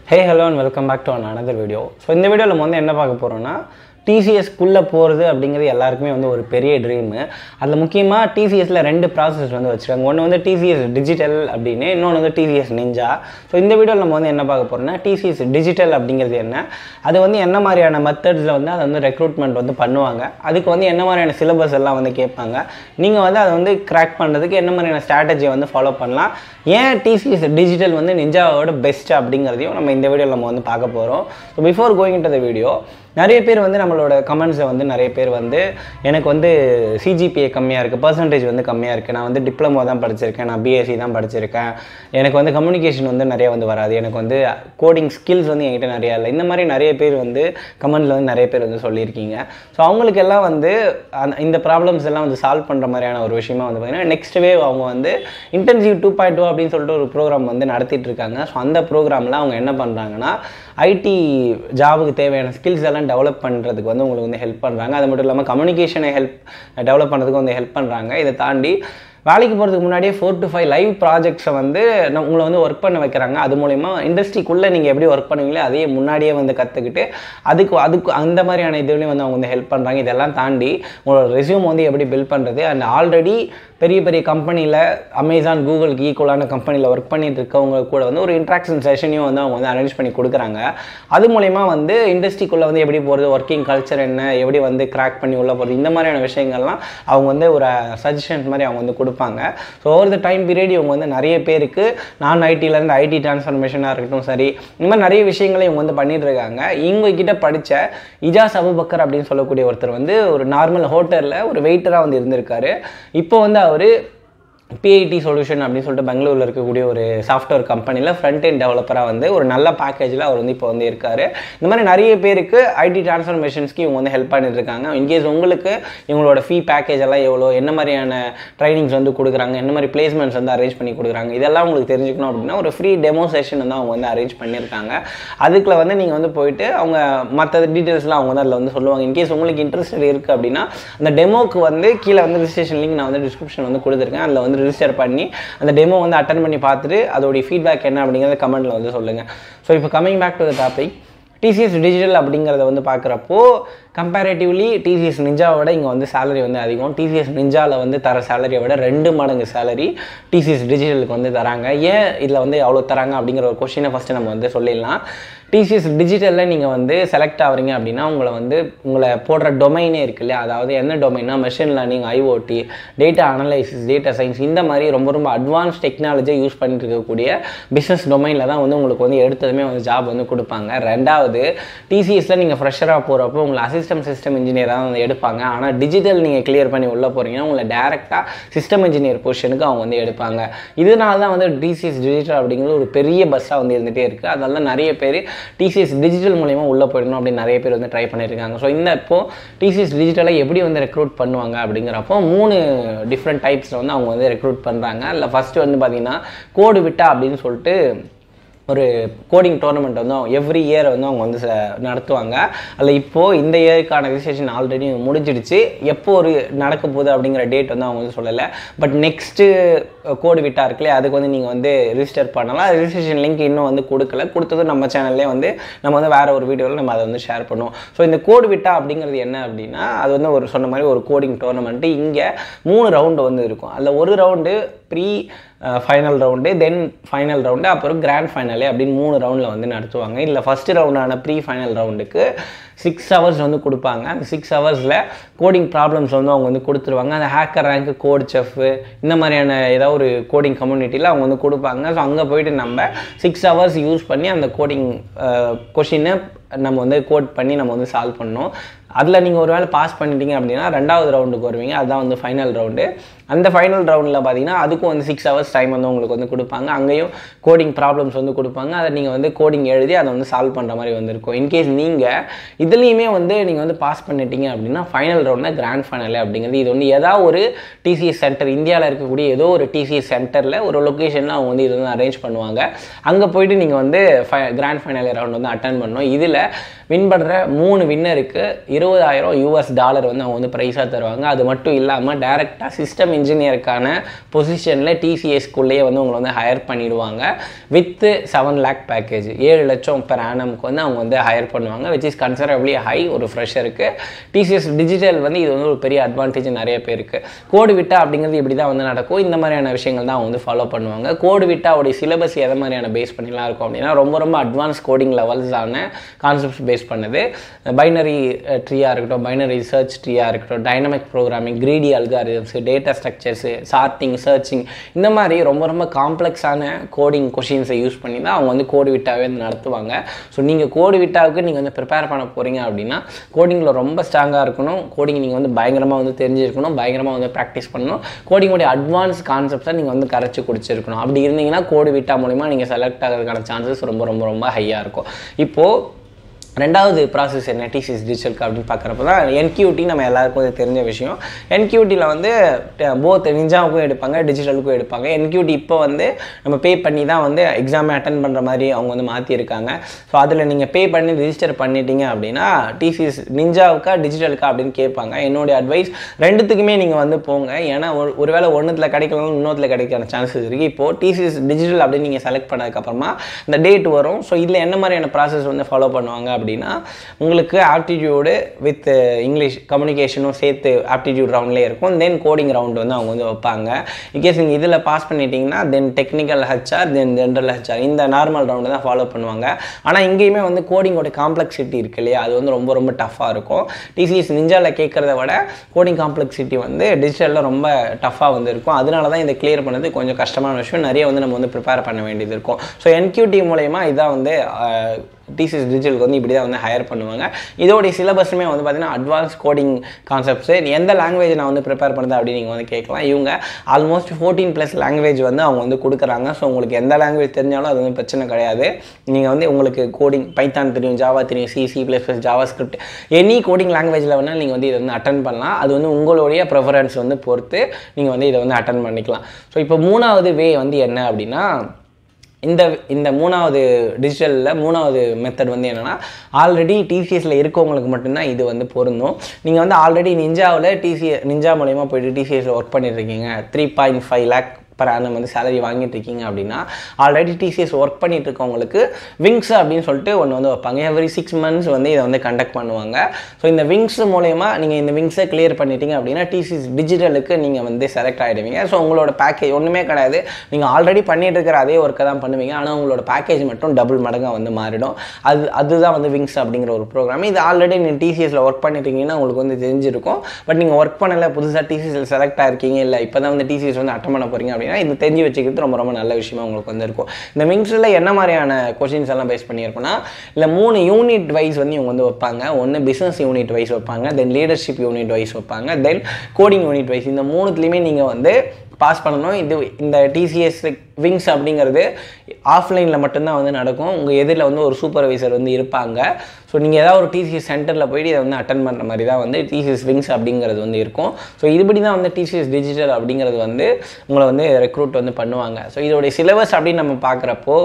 hey hello and welcome back to an another video so இந்த வீடியோவில் நம்ம வந்து என்ன பார்க்க போகிறோம்னா டிசிஎஸ்க்குள்ளே போகிறது அப்படிங்கிறது எல்லாருக்குமே வந்து ஒரு பெரிய ட்ரீமு அதில் முக்கியமாக டிசிஎஸில் ரெண்டு ப்ராசஸ் வந்து வச்சுருக்காங்க ஒன்று வந்து டிசிஎஸ் டிஜிட்டல் அப்படின்னு இன்னொன்று வந்து டிசிஎஸ் நிஞ்சா ஸோ இந்த வீடியோவில் நம்ம வந்து என்ன பார்க்க போகிறோம்னா டிசிஎஸ் டிஜிட்டல் அப்படிங்கிறது என்ன அது வந்து என்ன மாதிரியான மெத்தட்ஸில் வந்து அதை வந்து ரெக்ரூட்மெண்ட் வந்து பண்ணுவாங்க அதுக்கு வந்து என்ன மாதிரியான சிலபஸ் எல்லாம் வந்து கேட்பாங்க நீங்கள் வந்து அதை வந்து கிராக் பண்ணுறதுக்கு என்ன மாதிரியான ஸ்ட்ராட்டஜியை வந்து ஃபாலோ பண்ணலாம் ஏன் டிசிஎஸ் டிஜிட்டல் வந்து நிஞ்சாவோட பெஸ்ட் அப்படிங்கிறதையும் நம்ம இந்த வீடியோவில் நம்ம வந்து பார்க்க போகிறோம் so before going to the video நிறைய பேர் வந்து நம்மளோட கமெண்ட்ஸில் வந்து நிறைய பேர் வந்து எனக்கு வந்து சிஜிபிஏ கம்மியாக இருக்குது பர்சன்டேஜ் வந்து கம்மியாக இருக்குது நான் வந்து டிப்ளமோ தான் படிச்சிருக்கேன் நான் பிஎஸ்சி தான் படிச்சிருக்கேன் எனக்கு வந்து கம்யூனிகேஷன் வந்து நிறைய வந்து வராது எனக்கு வந்து கோடிங் ஸ்கில்ஸ் வந்து என்கிட்ட நிறையா இல்லை இந்த மாதிரி நிறைய பேர் வந்து கமெண்ட்டில் வந்து நிறைய பேர் வந்து சொல்லியிருக்கீங்க ஸோ அவங்களுக்கெல்லாம் வந்து அந்த இந்த ப்ராப்ளம்ஸ் எல்லாம் வந்து சால்வ் பண்ணுற மாதிரியான ஒரு விஷயமா வந்து பார்த்தீங்கன்னா நெக்ஸ்ட் வேவ் அவங்க வந்து இன்டென்சிவ் டூ பாயிண்ட் டூ அப்படின்னு சொல்லிட்டு ஒரு ப்ரோக்ராம் வந்து நடத்திட்டு இருக்காங்க ஸோ அந்த ப்ரோக்ராமில் அவங்க என்ன பண்ணுறாங்கன்னா ஐடி ஜாபுக்கு தேவையான ஸ்கில்ஸ் எல்லாம் டெவலப் பண்ணுறதுக்கு வந்து உங்களுக்கு வந்து ஹெல்ப் பண்ணுறாங்க அது மட்டும் இல்லாமல் கம்யூனிகேஷனை ஹெல்ப் டெவலப் பண்ணுறதுக்கு வந்து ஹெல்ப் பண்ணுறாங்க இதை தாண்டி வேலைக்கு போகிறதுக்கு முன்னாடியே ஃபோர் டு ஃபைவ் லைவ் ப்ராஜெக்ட்ஸை வந்து நம்ம உங்களை வந்து ஒர்க் பண்ண வைக்கிறாங்க அது மூலயமா இண்டஸ்ட்ரிக்குள்ளே நீங்கள் எப்படி ஒர்க் பண்ணுவீங்களோ அதையே முன்னாடியே வந்து கற்றுக்கிட்டு அதுக்கு அதுக்கு அந்த மாதிரியான இதுலேயும் வந்து அவங்க வந்து ஹெல்ப் பண்ணுறாங்க இதெல்லாம் தாண்டி உங்களோட ரெஸ்யூம் வந்து எப்படி பில்ட் பண்ணுறது அண்ட் ஆல்ரெடி பெரிய பெரிய கம்பெனியில் அமேசான் கூகுளுக்கு ஈக்குவலான கம்பெனியில் ஒர்க் பண்ணிட்டு இருக்கவங்க கூட வந்து ஒரு இன்ட்ராக்ஷன் செஷனையும் வந்து அவங்க வந்து அரேஞ்ச் பண்ணி கொடுக்குறாங்க அது மூலயமா வந்து இண்டஸ்ட்ரிக்குள்ளே வந்து எப்படி போகிறது ஒர்க்கிங் கல்ச்சர் என்ன எப்படி வந்து கிராக் பண்ணி உள்ளே போகிறது இந்த மாதிரியான விஷயங்கள்லாம் அவங்க வந்து ஒரு சஜஷன்ஸ் மாதிரி அவங்க வந்து கொடுப்பாங்க so over the time period இவங்க வந்து நிறைய பேருக்கு நான் ஐடியிலேருந்து ஐடி டிரான்ஸ்ஃபர்மேஷனாக இருக்கட்டும் சரி இந்த மாதிரி நிறைய விஷயங்களை இவங்க வந்து பண்ணிட்டு இருக்காங்க இவங்க கிட்ட படித்த இஜாஸ் அபுபக்கர் அப்படின்னு சொல்லக்கூடிய ஒருத்தர் வந்து ஒரு நார்மல் ஹோட்டலில் ஒரு வெயிட்டராக வந்து இருந்திருக்காரு இப்போ வந்து அவர் பிஐடி சொல்யூஷன் அப்படின்னு சொல்லிட்டு பெங்களூரில் இருக்கக்கூடிய ஒரு சாஃப்ட்வேர் கம்பெனியில் ஃப்ரண்ட் எண்ட் டெவலப்பராக வந்து ஒரு நல்ல பேக்கேஜில் அவர் வந்து இப்போ வந்து இருக்கார் இந்த மாதிரி நிறைய பேருக்கு ஐடி டிரான்ஸ்ஃபர்மேஷன்ஸ்க்கு இவங்க வந்து ஹெல்ப் பண்ணிட்டு இருக்காங்க இன்கேஸ் உங்களுக்கு இவங்களோட ஃபீ பேக்கேஜ் எல்லாம் எவ்வளோ என்ன மாதிரியான ட்ரைனிங்ஸ் வந்து கொடுக்குறாங்க என்ன மாதிரி பிளேஸ்மெண்ட்ஸ் வந்து அரேஞ்ச் பண்ணி கொடுக்குறாங்க இதெல்லாம் உங்களுக்கு தெரிஞ்சுக்கணும் அப்படின்னா ஒரு ஃப்ரீ டெமோ செஷன் வந்து அவங்க வந்து அரேஞ்ச் பண்ணியிருக்காங்க அதுக்குள்ள வந்து நீங்கள் வந்து போயிட்டு அவங்க மற்ற டீட்டெயில்ஸ்லாம் அவங்க வந்து அதில் வந்து சொல்லுவாங்க இன்கேஸ் உங்களுக்கு இன்ட்ரெஸ்ட் இருக்குது அப்படின்னா அந்த டெமோக்கு வந்து கீழே வந்து ரிஜிஸ்ட்ரேஷன் லிங்க் நான் வந்து டிஸ்கிரிப்ஷன் வந்து கொடுத்துருக்கேன் அதில் வந்து ரிஜிஸ்டர் பண்ணி அந்த டெமோ வந்து அட்டன் பண்ணி பார்த்துட்டு அதோடைய ஃபீட்பேக் என்ன அப்படிங்கிறத கமெண்ட்டில் வந்து சொல்லுங்கள் ஸோ இப்போ coming back to the topic TCS digital அப்படிங்கிறத வந்து பார்க்குறப்போ கம்பேரேட்டிவ்லி டிசிஎஸ் நிஞ்சாவை விட இங்கே வந்து சேலரி வந்து அதிகம் டிசிஎஸ் நிஞ்சாவில் வந்து தர சேலரியை விட ரெண்டு மடங்கு சேலரி டிசிஎஸ் டிஜிட்டலுக்கு வந்து தராங்க ஏன் இதில் வந்து அவ்வளோ தராங்க அப்படிங்கிற ஒரு கொஷினை ஃபஸ்ட்டு நம்ம வந்து சொல்லிடலாம் டிசிஎஸ் டிஜிட்டலில் நீங்கள் வந்து செலக்ட் ஆகிறீங்க அப்படின்னா உங்களை வந்து உங்களை போடுற டொமைனே இருக்கு இல்லையா அதாவது என்ன டொமைனா machine learning IoT data analysis data science இந்த மாதிரி ரொம்ப ரொம்ப அட்வான்ஸ் டெக்னாலஜியை யூஸ் பண்ணிட்டு இருக்கக்கூடிய பிஸ்னஸ் டொமைனில் தான் வந்து உங்களுக்கு வந்து எடுத்ததுமே வந்து ஜாப் வந்து கொடுப்பாங்க ரெண்டாவது டிசிஎஸில் நீங்கள் ஃப்ரெஷராக போகிறப்போ உங்களை அசிஸ்டம் சிஸ்டம் இன்ஜினியராக வந்து எடுப்பாங்க ஆனால் டிஜிட்டல் நீங்கள் கிளியர் பண்ணி உள்ளே போகிறீங்கன்னா உங்களை டேரெக்டாக சிஸ்டம் இன்ஜினியர் பொசிஷனுக்கு அவங்க வந்து எடுப்பாங்க இதனால தான் வந்து டிசிஎஸ் டிஜிட்டல் அப்படிங்கிறது ஒரு பெரிய பஸ்ஸாக வந்து இருந்துகிட்டே இருக்குது அதனால தான் நிறைய பேர் டிசிஎஸ் டிஜிட்டல் மூலயமா உள்ளே போயிடணும் அப்படின்னு நிறைய பேர் வந்து ட்ரை பண்ணியிருக்காங்க ஸோ இந்த இப்போ டிசிஎஸ் டிஜிட்டலை எப்படி வந்து ரெக்ரூட் பண்ணுவாங்க அப்படிங்கிறப்போ மூணு டிஃப்ரெண்ட் டைப்ஸில் வந்து அவங்க வந்து ரெக்ரூட் பண்ணுறாங்க அதில் ஃபஸ்ட்டு வந்து பார்த்தீங்கன்னா கோடு விட்டா அப்படின்னு சொல்லிட்டு ஒரு கோடிங் டோர்னமெண்ட் வந்து எவ்ரி இயர் வந்து அவங்க வந்து ச- நடத்துவாங்க அதில் இப்போது இந்த இயருக்கான ரிஜிஸ்ட்ரேஷன் ஆல்ரெடி முடிஞ்சிடுச்சு எப்போ ஒரு நடக்க போகுது அப்படிங்கிற டேட் வந்து அவங்க வந்து சொல்லலை பட் நெக்ஸ்ட்டு கோடு விட்டா இருக்குல்லையே அதுக்கு வந்து நீங்கள் வந்து ரிஜிஸ்டர் பண்ணலாம் ரிஜிஸ்ட்ரேஷன் லிங்க் இன்னும் வந்து கொடுக்கல கொடுத்ததும் நம்ம சேனல்லே வந்து நம்ம வந்து வேறு ஒரு வீடியோவில் நம்ம அதை வந்து ஷேர் பண்ணுவோம் ஸோ இந்த கோடு விட்டா அப்படிங்கிறது என்ன அப்படின்னா அது வந்து ஒரு சொன்ன மாதிரி ஒரு கோடிங் டோர்னமெண்ட்டு இங்கே மூணு ரவுண்டு வந்து இருக்கும் அதில் ஒரு round pre final round then final round அப்புறம் கிராண்ட் ஃபைனலே அப்படின்னு மூணு ரவுண்டில் வந்து நடத்துவாங்க இதில் ஃபஸ்ட்டு ரவுண்டான ப்ரீ ஃபைனல் ரவுண்டுக்கு சிக்ஸ் ஹவர்ஸ் வந்து கொடுப்பாங்க அந்த சிக்ஸ் ஹவர்ஸில் கோடிங் ப்ராப்ளம்ஸ் வந்து அவங்க வந்து கொடுத்துருவாங்க அந்த ஹேக்கர் ரேங்க் கோட் செஃப் இந்த மாதிரியான ஏதாவது ஒரு கோடிங் கம்யூனிட்டியில் அவங்க வந்து கொடுப்பாங்க ஸோ அங்கே போயிட்டு நம்ம சிக்ஸ் ஹவர்ஸ் யூஸ் பண்ணி அந்த கோடிங் கொஷினை நம்ம வந்து கோட் பண்ணி நம்ம வந்து சால்வ் பண்ணோம் அதில் நீங்கள் ஒரு வேளை பாஸ் பண்ணிட்டீங்க அப்படின்னா ரெண்டாவது ரவுண்டுக்கு வருவீங்க அதுதான் வந்து ஃபைனல் ரவுண்டு அந்த ஃபைனல் ரவுண்டில் பார்த்தீங்கன்னா அதுக்கும் வந்து சிக்ஸ் ஹவர்ஸ் டைம் வந்து உங்களுக்கு வந்து கொடுப்பாங்க அங்கேயும் கோடிங் ப்ராப்ளம்ஸ் வந்து கொடுப்பாங்க அதை நீங்கள் வந்து கோடிங் எழுதி அதை வந்து சால்வ் பண்ணுற மாதிரி வந்து இருக்கும் இன்கேஸ் நீங்கள் இதுலேயுமே வந்து நீங்கள் வந்து பாஸ் பண்ணிட்டீங்க அப்படின்னா ஃபைனல் ரவுண்டில் கிராண்ட் ஃபைனல் அப்படிங்கிறது இது வந்து ஏதாவது ஒரு டிசிஎஸ் சென்டர் இந்தியாவில் இருக்கக்கூடிய ஏதோ ஒரு டிசிஎஸ் சென்டரில் ஒரு லொக்கேஷனில் அவங்க வந்து இது வந்து அரேஞ்ச் பண்ணுவாங்க அங்கே போயிட்டு நீங்கள் வந்து ஃபை கிராண்ட் ஃபைனல் ரவுண்ட் வந்து அட்டன் பண்ணணும் இதில் வின் பண்ணுற மூணு வின்னருக்கு இருபதாயிரம் யூஎஸ் டாலர் வந்து அவங்க வந்து ப்ரைஸாக தருவாங்க அது மட்டும் இல்லாமல் டேரெக்டாக சிஸ்டம் இன்ஜினியருக்கான பொசிஷனில் டிசிஎஸ்குள்ளேயே வந்து உங்களை வந்து ஹையர் பண்ணிடுவாங்க வித் செவன் லேக் பேக்கேஜ் ஏழு லட்சம் பெர் ஆனமுக்கு வந்து அவங்க வந்து ஹையர் பண்ணுவாங்க விச் இஸ் கன்சிடரபிளி ஹை ஒரு ஃப்ரெஷருக்கு டிசிஎஸ் டிஜிட்டல் வந்து இது வந்து ஒரு பெரிய அட்வான்டேஜ் நிறைய பேருக்கு கோடு விட்டா அப்படிங்கிறது இப்படி தான் வந்து நடக்கும் இந்த மாதிரியான விஷயங்கள் தான் அவங்க வந்து ஃபாலோ பண்ணுவாங்க கோடு விட்டாவுடைய சிலபஸ் எதை மாதிரியான பேஸ் பண்ணிலாம் இருக்கும் அப்படின்னா ரொம்ப ரொம்ப அட்வான்ஸ் கோடிங் லெவல்ஸான கான்செப்ட்ஸ் பேஸ் பண்ணுது பைனரி ட்ரீயாக இருக்கட்டும் பைனரி சர்ச் ட்ரீயாக இருக்கட்டும் dynamic programming greedy algorithms data structures sorting searching இந்த மாதிரி ரொம்ப ரொம்ப காம்ப்ளெக்ஸான கோடிங் கொஷின்ஸை யூஸ் பண்ணி தான் அவங்க வந்து கோடு விட்டாவே வந்து நடத்துவாங்க ஸோ நீங்கள் கோடு விட்டாவுக்கு நீங்கள் வந்து ப்ரிப்பேர் பண்ண போகிறீங்க அப்படின்னா கோடிங்கில் ரொம்ப ஸ்ட்ராங்காக இருக்கணும் கோடிங் நீங்கள் வந்து பயங்கரமாக வந்து தெரிஞ்சிருக்கணும் பயங்கரமாக வந்து ப்ராக்டிஸ் பண்ணணும் கோடிங்கோடைய அட்வான்ஸ் கான்செப்ட்ஸை நீங்கள் வந்து கரைச்சி குடிச்சிருக்கணும் அப்படி இருந்தீங்கன்னா கோடு விட்டா மூலிமா நீங்கள் செலக்ட் ஆகிறதுக்கான சான்சஸ் ரொம்ப ரொம்ப ரொம்ப ஹையாக இருக்கும் இப்போது ரெண்டாவது ப்ராசஸ் என்ன டிசிஎஸ் டிஜிட்டலுக்கு அப்படின்னு பார்க்குறப்ப தான் என்கியூடி நம்ம எல்லாருக்கும் இது தெரிஞ்ச விஷயம் என்கியூட்டியில் வந்து போத் நிஞ்சாவுக்கும் எடுப்பாங்க டிஜிட்டலுக்கும் எடுப்பாங்க என்கியூடி இப்போ வந்து நம்ம பே பண்ணி தான் வந்து எக்ஸாமை அட்டன் பண்ணுற மாதிரி அவங்க வந்து மாற்றிருக்காங்க ஸோ அதில் நீங்கள் பே பண்ணி ரிஜிஸ்டர் பண்ணிட்டீங்க அப்படின்னா டிசிஎஸ் நிஞ்சாவுக்கா டிஜிட்டலுக்கா அப்படின்னு கேட்பாங்க என்னுடைய அட்வைஸ் ரெண்டுத்துக்குமே நீங்கள் வந்து போங்க ஏன்னா ஒரு ஒருவேளை ஒன்றுத்தில் கிடைக்கலாம் இன்னொருத்தில் கிடைக்கிற சான்சஸ் இருக்குது இப்போது டிசிஎஸ் டிஜிட்டல் அப்படின்னு நீங்கள் செலக்ட் பண்ணதுக்கப்புறமா இந்த டேட் வரும் ஸோ இதில் என்ன மாதிரியான ப்ராசஸ் வந்து ஃபாலோ பண்ணுவாங்க அப்படின்னா உங்களுக்கு ஆப்டிடியூடு வித் இங்கிலீஷ் கம்யூனிகேஷனும் சேர்த்து ஆப்டிடியூட் ரவுண்ட்லேயே இருக்கும் தென் கோடிங் ரவுண்ட் வந்து அவங்க வந்து வைப்பாங்க இன்கேஸ் நீங்கள் இதில் பாஸ் பண்ணிட்டீங்கன்னா then technical HR then general HR இந்த நார்மல் ரவுண்டு தான் ஃபாலோ பண்ணுவாங்க ஆனால் இங்கேயுமே வந்து கோடிங்கோட காம்ப்ளெக்சிட்டி இருக்கு இல்லையா அது வந்து ரொம்ப ரொம்ப டஃப்பாக இருக்கும் டிசிஎஸ் நிஞ்சாவில் கேட்குறத விட கோடிங் காம்ப்ளெக்சிட்டி வந்து டிஜிட்டலில் ரொம்ப டஃப்பாக வந்து இருக்கும் அதனால தான் இதை கிளியர் பண்ணது கொஞ்சம் கஷ்டமான விஷயம் நிறைய வந்து நம்ம வந்து ப்ரிப்பேர் பண்ண வேண்டியது இருக்கும் ஸோ என்கியூடி மூலயமா இதான் வந்து டிசிஎஸ் டிஜிட்டலுக்கு வந்து இப்படி தான் வந்து ஹையர் பண்ணுவாங்க இதோடைய சிலபஸுமே வந்து பார்த்தீங்கன்னா அட்வான்ஸ் கோடிங் கான்செப்ட்ஸு எந்த லாங்குவேஜ் நான் வந்து ப்ரிப்பேர் பண்ணுது அப்படின்னு நீங்கள் வந்து கேட்கலாம் இவங்க ஆல்மோஸ்ட் ஃபோர்டீன் ப்ளஸ் லாங்குவேஜ் வந்து அவங்க வந்து கொடுக்குறாங்க ஸோ உங்களுக்கு எந்த லாங்குவேஜ் தெரிஞ்சாலும் அது வந்து பிரச்சனை கிடையாது நீங்கள் வந்து உங்களுக்கு கோடிங் பைத்தான் தெரியும் ஜாவா தெரியும் C C plus plus JavaScript any coding லாங்குவேஜில் வேணால் நீங்கள் வந்து இதை வந்து அட்டன் பண்ணலாம் அது வந்து உங்களுடைய ப்ரிஃபரன்ஸ் வந்து பொறுத்து நீங்கள் வந்து இதை வந்து அட்டன் பண்ணிக்கலாம் ஸோ இப்போ மூணாவது வே வந்து என்ன அப்படின்னா இந்த இந்த மூணாவது டிஜிட்டலில் மூணாவது மெத்தட் வந்து என்னென்னா ஆல்ரெடி டிசிஎஸில் இருக்கவங்களுக்கு மட்டும்தான் இது வந்து பொருந்தும் நீங்கள் வந்து ஆல்ரெடி நிஞ்சாவில் டிசி நிஞ்சா மூலயமா போயிட்டு டிசிஎஸில் ஒர்க் பண்ணிட்டுருக்கீங்க three point five lakh per annum வந்து சேலரி வாங்கிட்டு இருக்கீங்க அப்படின்னா ஆல்ரெடி டிசிஎஸ் ஒர்க் பண்ணிட்டு இருக்கவங்களுக்கு விங்ஸ் அப்படின்னு சொல்லிட்டு ஒன்று வந்து வைப்பாங்க எவ்ரி சிக்ஸ் மந்த்ஸ் வந்து இதை வந்து கண்டக்ட் பண்ணுவாங்க ஸோ இந்த விங்ஸ் மூலயமா நீங்கள் இந்த விங்ஸை கிளியர் பண்ணிட்டீங்க அப்படின்னா டிசிஎஸ் டிஜிட்டலுக்கு நீங்கள் வந்து செலக்ட் ஆகிடுவீங்க ஸோ உங்களோட பேக்கேஜ் ஒன்றுமே கிடையாது நீங்கள் ஆல்ரெடி பண்ணிட்டு இருக்கிற அதே ஒர்க்கை தான் பண்ணுவீங்க ஆனால் உங்களோட பேக்கேஜ் மட்டும் டபுள் மடங்காக வந்து மாறிடும் அது அதுதான் வந்து விங்ஸ் அப்படிங்கிற ஒரு ப்ரோக்ராம் இது ஆல்ரெடி நீங்கள் டிசிஎஸில் ஒர்க் பண்ணிட்டீங்கன்னா உங்களுக்கு வந்து தெரிஞ்சிருக்கும் பட் நீங்கள் ஒர்க் பண்ணலை புதுசாக டிசிஎஸில் செலக்ட் ஆயிருக்கீங்க இல்லை இப்போ தான் வந்து டிசிஎஸ் வந்து அட்டன் பண்ண போகிறீங்க அப்படின்னா இது தெரிஞ்சு வச்சுக்கிறது ரொம்ப ரொம்ப நல்ல விஷயமா உங்களுக்கு வந்து இருக்கும் இந்த மிங்ஸில் என்ன மாதிரியான கொஷின்ஸ் எல்லாம் பேஸ் பண்ணியிருக்குன்னா இல்லை மூணு யூனிட் வைஸ் வந்து இவங்க வந்து வைப்பாங்க ஒன்று பிஸ்னஸ் யூனிட் வைஸ் வைப்பாங்க தென் லீடர்ஷிப் யூனிட் வைஸ் வைப்பாங்க தென் கோடிங் யூனிட் வைஸ் இந்த மூணுத்துலேயுமே நீங்கள் வந்து பாஸ் பண்ணணும் இது இந்த டிசிஎஸ் விங்ஸ் அப்படிங்கிறது ஆஃப்லைனில் மட்டும்தான் வந்து நடக்கும் உங்கள் எதிரில் வந்து ஒரு சூப்பர்வைசர் வந்து இருப்பாங்க ஸோ நீங்கள் ஏதாவது ஒரு டிசிஎஸ் சென்டரில் போயிட்டு இதை வந்து அட்டன் பண்ணுற மாதிரி தான் வந்து டிசிஎஸ் விங்ஸ் அப்படிங்கிறது வந்து இருக்கும் ஸோ இதுபடி தான் வந்து டிசிஎஸ் டிஜிட்டல் அப்படிங்கிறது வந்து உங்களை வந்து ரெக்ரூட் வந்து பண்ணுவாங்க ஸோ இதோடைய சிலபஸ் அப்படின்னு நம்ம பார்க்குறப்போ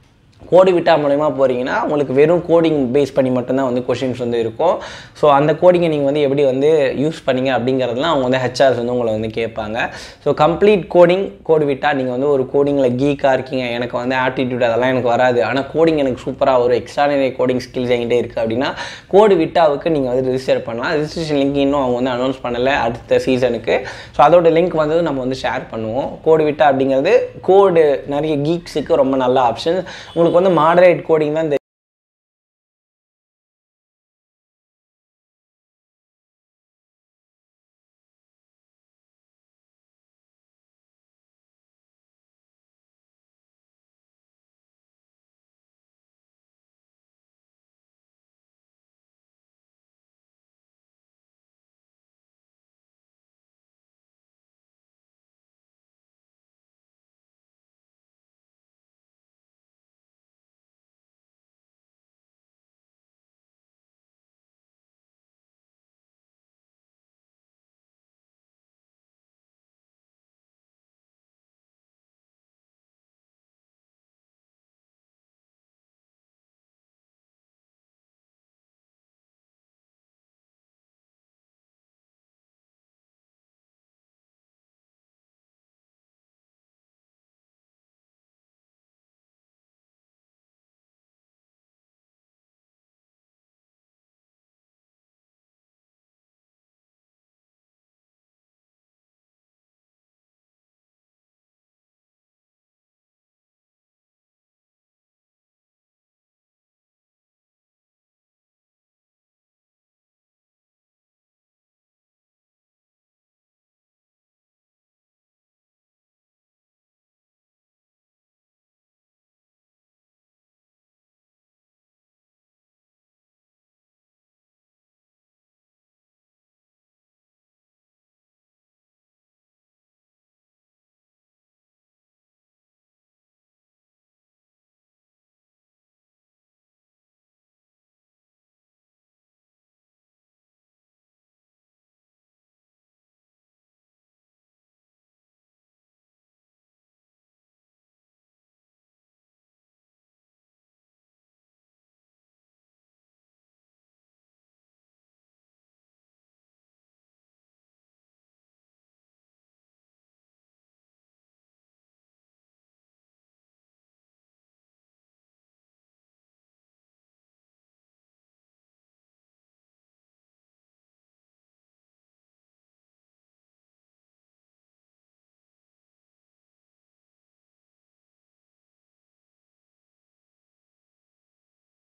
கோடி விட்டா மூலயமா போகிறீங்கன்னா உங்களுக்கு வெறும் கோடிங் பேஸ் பண்ணி மட்டும்தான் வந்து கொஷின்ஸ் வந்து இருக்கும் ஸோ அந்த கோடிங்கை நீங்கள் வந்து எப்படி வந்து யூஸ் பண்ணீங்க அப்படிங்கிறதுலாம் அவங்க வந்து ஹெச்ஆர்ஸ் வந்து உங்களை வந்து கேட்பாங்க ஸோ கம்ப்ளீட் கோடிங் கோடு விட்டால் நீங்கள் வந்து ஒரு கோடிங்கில் கீக்காக இருக்கீங்க எனக்கு வந்து ஆப்டிடியூட் அதெல்லாம் எனக்கு வராது ஆனால் கோடிங் எனக்கு சூப்பராக ஒரு எக்ஸ்ட்ரானரி கோடிங் ஸ்கில்ஸ் என்கிட்ட இருக்குது அப்படின்னா கோடு விட்டாவுக்கு நீங்கள் வந்து ரிஜிஸ்டர் பண்ணலாம் ரிஜிஸ்ட்ரேஷன் லிங்க் இன்னும் அவங்க வந்து அனௌன்ஸ் பண்ணலை அடுத்த சீசனுக்கு ஸோ அதோட லிங்க் வந்து நம்ம வந்து ஷேர் பண்ணுவோம் கோடு விட்டா அப்படிங்கிறது கோடு நிறைய கீக்ஸுக்கு ரொம்ப நல்ல ஆப்ஷன் உங்களுக்கு வந்து மாடரேட் கோடிங் தான் இந்த